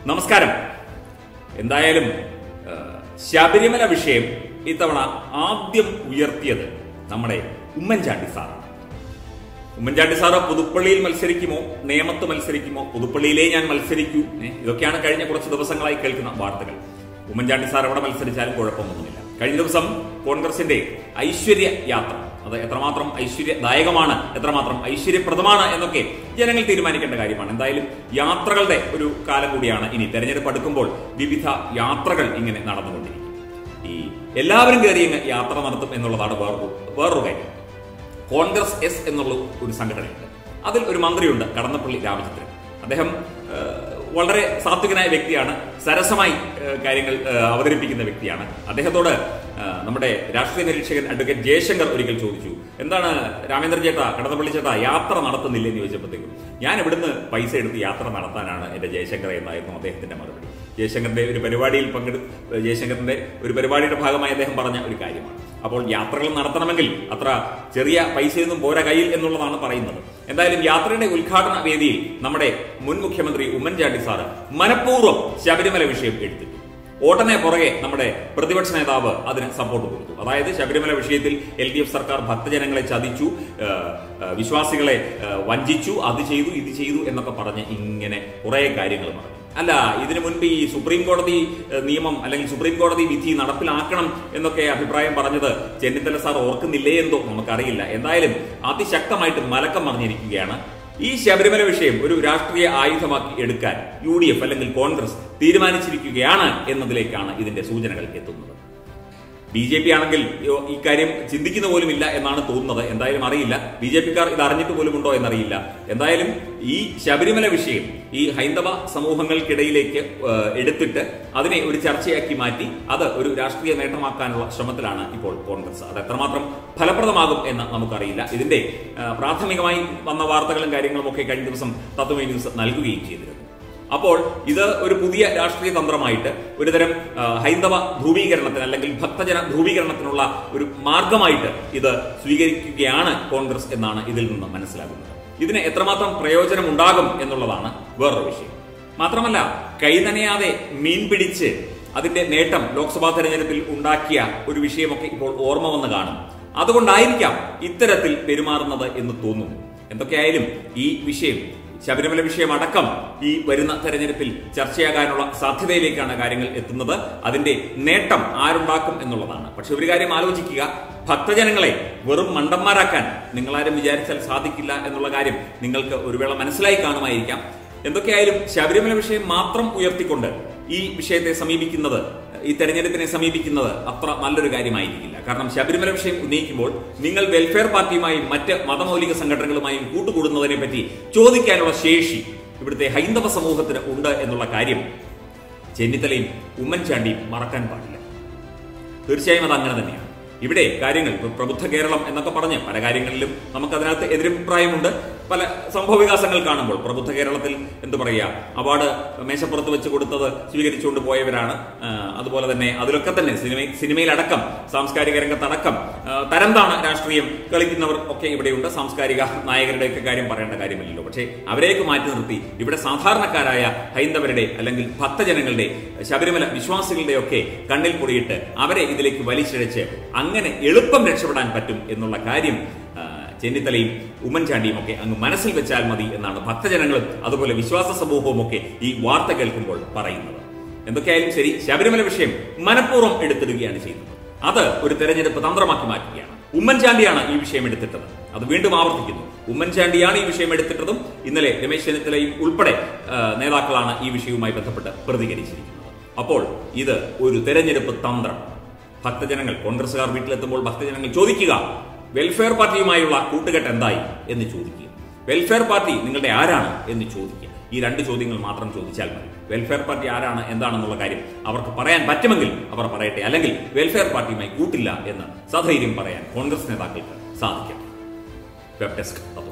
നമസ്കാരം എന്തായാലും ആ, ശബരിമല വിഷയം ഇത്തവണ ആദ്യം ഉയർത്തിയത് നമ്മുടെ ഉമ്മൻചാണ്ടി സാറാണ് ഉമ്മൻചാണ്ടി സാറ് പുതുപ്പള്ളിയിൽ മത്സരിക്കുമോ നേമത്ത് മത്സരിക്കുമോ പുതുപ്പള്ളിയിലേ ഞാൻ മത്സരിക്കൂ ഏ, ഇതൊക്കെയാണ് കഴിഞ്ഞ കുറച്ച് ദിവസങ്ങളായി കേൾക്കുന്ന വാർത്തകൾ ഉമ്മൻചാണ്ടി സാർ എവിടെ മത്സരിച്ചാലും കുഴപ്പമൊന്നുമില്ല കഴിഞ്ഞ ദിവസം കോൺഗ്രസിന്റെ ഐശ്വര്യ യാത്ര അത് എത്രമാത്രം ഐശ്വര്യദായകമാണ് എത്രമാത്രം ഐശ്വര്യപ്രദമാണ് എന്നൊക്കെ ജനങ്ങൾ തീരുമാനിക്കേണ്ട കാര്യമാണ് എന്തായാലും യാത്രകളുടെ ഒരു കാലം കൂടിയാണ് ഇനി തെരഞ്ഞെടുപ്പ് അടുക്കുമ്പോൾ വിവിധ യാത്രകൾ ഇങ്ങനെ നടന്നുകൊണ്ടിരിക്കും ഈ എല്ലാവരും കയറി അങ്ങ് യാത്ര നടത്തും എന്നുള്ളതാണ് വേറൊരു വേറൊരു കാര്യം കോൺഗ്രസ് എസ് എന്നുള്ള ഒരു സംഘടനയുണ്ട് അതിൽ ഒരു മന്ത്രിയുണ്ട് കടന്നപ്പള്ളി രാമചന്ദ്രൻ അദ്ദേഹം ആ, വളരെ സാത്വികനായ വ്യക്തിയാണ് സരസമായി ആ, കാര്യങ്ങൾ ആ, അവതരിപ്പിക്കുന്ന വ്യക്തിയാണ് അദ്ദേഹത്തോട് ആ, നമ്മുടെ രാഷ്ട്രീയ നിരീക്ഷകൻ അഡ്വക്കേറ്റ് ജയശങ്കർ ഒരിക്കൽ ചോദിച്ചു എന്താണ് രാമേന്ദ്രൻ ചേട്ടാ കടന്നപ്പള്ളി ചേട്ടാ യാത്ര നടത്തുന്നില്ല എന്ന് ചോദിച്ചപ്പോഴത്തേക്കും ഞാൻ ഇവിടുന്ന് പൈസ എടുത്ത് യാത്ര നടത്താനാണ് എന്റെ ജയശങ്കർ എന്നായിരുന്നു അദ്ദേഹത്തിന്റെ മറുപടി ജയശങ്കറിന്റെ ഒരു പരിപാടിയിൽ പങ്കെടു ജയശങ്കറിന്റെ ഒരു പരിപാടിയുടെ ഭാഗമായി അദ്ദേഹം പറഞ്ഞ ഒരു കാര്യമാണ് അപ്പോൾ യാത്രകൾ നടത്തണമെങ്കിൽ അത്ര ചെറിയ പൈസയൊന്നും പോരാ കയ്യിൽ എന്നുള്ളതാണ് പറയുന്നത് എന്തായാലും യാത്രയുടെ ഉദ്ഘാടന വേദിയിൽ നമ്മുടെ മുൻ മുഖ്യമന്ത്രി ഉമ്മൻചാണ്ടി സാറ് മനഃപൂർവ്വം ശബരിമല വിഷയം എടുത്തിട്ടു ഓട്ടനെ പുറകെ നമ്മുടെ പ്രതിപക്ഷ നേതാവ് അതിന് സപ്പോർട്ട് കൊടുത്തു അതായത് ശബരിമല വിഷയത്തിൽ എൽ ഡി എഫ് സർക്കാർ ഭക്തജനങ്ങളെ ചതിച്ചു ആ, ആ, വിശ്വാസികളെ ആ, വഞ്ചിച്ചു അത് ചെയ്തു ഇത് ചെയ്തു എന്നൊക്കെ പറഞ്ഞ് ഇങ്ങനെ കുറെ കാര്യങ്ങൾ പറഞ്ഞു അല്ല ഇതിനു മുൻപ് ഈ സുപ്രീം കോടതി ഏഹ്, നിയമം അല്ലെങ്കിൽ സുപ്രീം കോടതി വിധി നടപ്പിലാക്കണം എന്നൊക്കെ അഭിപ്രായം പറഞ്ഞത് ചെന്നിത്തല സാർ ഓർക്കുന്നില്ലേ എന്തോ നമുക്കറിയില്ല എന്തായാലും അതിശക്തമായിട്ട് മലക്കം മറിഞ്ഞിരിക്കുകയാണ് ഈ ശബരിമല വിഷയം ഒരു രാഷ്ട്രീയ ആയുധമാക്കി എടുക്കാൻ യു ഡി എഫ് അല്ലെങ്കിൽ കോൺഗ്രസ് തീരുമാനിച്ചിരിക്കുകയാണ് എന്നതിലേക്കാണ് ഇതിന്റെ സൂചനകൾ എത്തുന്നത് ബി ജെ പി ആണെങ്കിൽ യോ- ഇക്കാര്യം ചിന്തിക്കുന്ന പോലുമില്ല എന്നാണ് തോന്നുന്നത് എന്തായാലും അറിയില്ല ബി ജെ പിക്കാർ ഇത് അറിഞ്ഞിട്ട് പോലും ഉണ്ടോ എന്നറിയില്ല എന്തായാലും ഈ ശബരിമല വിഷയം ഈ ഹൈന്ദവ സമൂഹങ്ങൾക്കിടയിലേക്ക് ഏഹ്, എടുത്തിട്ട് അതിനെ ഒരു ചർച്ചയാക്കി മാറ്റി അത് ഒരു രാഷ്ട്രീയ നേട്ടമാക്കാനുള്ള ശ്രമത്തിലാണ് ഇപ്പോൾ കോൺഗ്രസ് അത് എത്രമാത്രം ഫലപ്രദമാകും എന്ന് നമുക്കറിയില്ല ഇതിന്റെ ഏഹ്, പ്രാഥമികമായി വന്ന വാർത്തകളും കാര്യങ്ങളും ഒക്കെ കഴിഞ്ഞ ദിവസം തത്വമേ ന്യൂസ് നൽകുകയും ചെയ്തിരുന്നു അപ്പോൾ ഇത് ഒരു പുതിയ രാഷ്ട്രീയ തന്ത്രമായിട്ട് ഒരുതരം ആ, ഹൈന്ദവ ധ്രുവീകരണത്തിന് അല്ലെങ്കിൽ ഭക്തജന ധ്രുവീകരണത്തിനുള്ള ഒരു മാർഗമായിട്ട് ഇത് സ്വീകരിക്കുകയാണ് കോൺഗ്രസ് എന്നാണ് ഇതിൽ നിന്ന് മനസ്സിലാകുന്നത് ഇതിന് എത്രമാത്രം പ്രയോജനം ഉണ്ടാകും എന്നുള്ളതാണ് വേറൊരു വിഷയം മാത്രമല്ല കൈനനയാതെ മീൻ പിടിച്ച് അതിന്റെ നേട്ടം ലോക്സഭാ തെരഞ്ഞെടുപ്പിൽ ഉണ്ടാക്കിയ ഒരു വിഷയമൊക്കെ ഇപ്പോൾ ഓർമ്മ വന്ന് കാണും അതുകൊണ്ടായിരിക്കാം ഇത്തരത്തിൽ പെരുമാറുന്നത് എന്ന് തോന്നുന്നു എന്തൊക്കെയായാലും ഈ വിഷയം ശബരിമല വിഷയം അടക്കം ഈ വരുന്ന തെരഞ്ഞെടുപ്പിൽ ചർച്ചയാകാനുള്ള സാധ്യതയിലേക്കാണ് കാര്യങ്ങൾ എത്തുന്നത് അതിന്റെ നേട്ടം ആരുണ്ടാക്കും എന്നുള്ളതാണ് പക്ഷെ ഒരു കാര്യം ആലോചിക്കുക ഭക്തജനങ്ങളെ വെറും മണ്ടന്മാരാക്കാൻ നിങ്ങളാരും വിചാരിച്ചാൽ സാധിക്കില്ല എന്നുള്ള കാര്യം നിങ്ങൾക്ക് ഒരു വേള മനസ്സിലായി കാണുമായിരിക്കാം എന്തൊക്കെയായാലും ശബരിമല വിഷയം മാത്രം ഉയർത്തിക്കൊണ്ട് ഈ വിഷയത്തെ സമീപിക്കുന്നത് ഈ തെരഞ്ഞെടുപ്പിനെ സമീപിക്കുന്നത് അത്ര നല്ലൊരു കാര്യമായിരിക്കില്ല കാരണം ശബരിമല വിഷയം ഉന്നയിക്കുമ്പോൾ നിങ്ങൾ വെൽഫെയർ പാർട്ടിയുമായും മറ്റ് മതമൗലിക സംഘടനകളുമായും കൂട്ടുകൂടുന്നതിനെ പറ്റി ചോദിക്കാനുള്ള ശേഷി ഇവിടുത്തെ ഹൈന്ദവ സമൂഹത്തിന് ഉണ്ട് എന്നുള്ള കാര്യം ചെന്നിത്തലയും ഉമ്മൻചാണ്ടിയും മറക്കാൻ പാടില്ല തീർച്ചയായും അത് അങ്ങനെ തന്നെയാണ് ഇവിടെ കാര്യങ്ങൾ ഇപ്പൊ പ്രബുദ്ധ കേരളം എന്നൊക്കെ പറഞ്ഞ് പല കാര്യങ്ങളിലും നമുക്ക് അതിനകത്ത് എതിരഭിപ്രായമുണ്ട് പല സംഭവ വികാസങ്ങൾ കാണുമ്പോൾ പ്രബുദ്ധ കേരളത്തിൽ എന്ത് പറയുക അവാർഡ് മേശപ്പുറത്ത് വെച്ച് കൊടുത്തത് സ്വീകരിച്ചുകൊണ്ട് പോയവരാണ് ആ, അതുപോലെ തന്നെ അതിലൊക്കെ തന്നെ സിനിമ സിനിമയിലടക്കം സാംസ്കാരിക രംഗത്തടക്കം ആ, തരംതാണ രാഷ്ട്രീയം കളിക്കുന്നവർ ഒക്കെ ഇവിടെയുണ്ട് സാംസ്കാരിക നായകരുടെയൊക്കെ കാര്യം പറയേണ്ട കാര്യമില്ലല്ലോ പക്ഷേ അവരെയൊക്കെ മാറ്റി നിർത്തി ഇവിടെ സാധാരണക്കാരായ ഹൈന്ദവരുടെ അല്ലെങ്കിൽ ഭക്തജനങ്ങളുടെ ശബരിമല വിശ്വാസികളുടെയൊക്കെ കണ്ണിൽ പൊടിയിട്ട് അവരെ ഇതിലേക്ക് വലിച്ചിഴച്ച് അങ്ങനെ എളുപ്പം രക്ഷപ്പെടാൻ പറ്റും എന്നുള്ള കാര്യം ആ, ചെന്നിത്തലയും ഉമ്മൻചാണ്ടിയും ഒക്കെ അങ്ങ് മനസ്സിൽ വെച്ചാൽ മതി എന്നാണ് ഭക്തജനങ്ങളും അതുപോലെ വിശ്വാസ സമൂഹവും ഒക്കെ ഈ വാർത്ത കേൾക്കുമ്പോൾ പറയുന്നത് എന്തൊക്കെയായാലും ശരി ശബരിമല വിഷയം മനഃപൂർവ്വം എടുത്തിടുകയാണ് ചെയ്യുന്നത് അത് ഒരു തെരഞ്ഞെടുപ്പ് തന്ത്രമാക്കി മാറ്റുകയാണ് ഉമ്മൻചാണ്ടിയാണ് ഈ വിഷയം എടുത്തിട്ടത് അത് വീണ്ടും ആവർത്തിക്കുന്നു ഉമ്മൻചാണ്ടിയാണ് ഈ വിഷയം എടുത്തിട്ടതും ഇന്നലെ രമേശ് ചെന്നിത്തലയും ഉൾപ്പെടെ ആ, നേതാക്കളാണ് ഈ വിഷയവുമായി ബന്ധപ്പെട്ട് പ്രതികരിച്ചിരിക്കുന്നത് അപ്പോൾ ഇത് ഒരു തെരഞ്ഞെടുപ്പ് തന്ത്രം ഭക്തജനങ്ങൾ കോൺഗ്രസുകാർ വീട്ടിലെത്തുമ്പോൾ ഭക്തജനങ്ങൾ ചോദിക്കുക വെൽഫെയർ പാർട്ടിയുമായുള്ള കൂട്ടുകെട്ട് എന്തായി എന്ന് ചോദിക്കുക വെൽഫെയർ പാർട്ടി നിങ്ങളുടെ ആരാണ് എന്ന് ചോദിക്കുക ഈ രണ്ട് ചോദ്യങ്ങൾ മാത്രം ചോദിച്ചാൽ മതി വെൽഫെയർ പാർട്ടി ആരാണ് എന്താണെന്നുള്ള കാര്യം അവർക്ക് പറയാൻ പറ്റുമെങ്കിൽ അവർ പറയട്ടെ അല്ലെങ്കിൽ വെൽഫെയർ പാർട്ടിയുമായി കൂട്ടില്ല എന്ന് സധൈര്യം പറയാൻ കോൺഗ്രസ് നേതാക്കൾക്ക് സാധിക്കട്ടെ വെബ് ഡെസ്ക്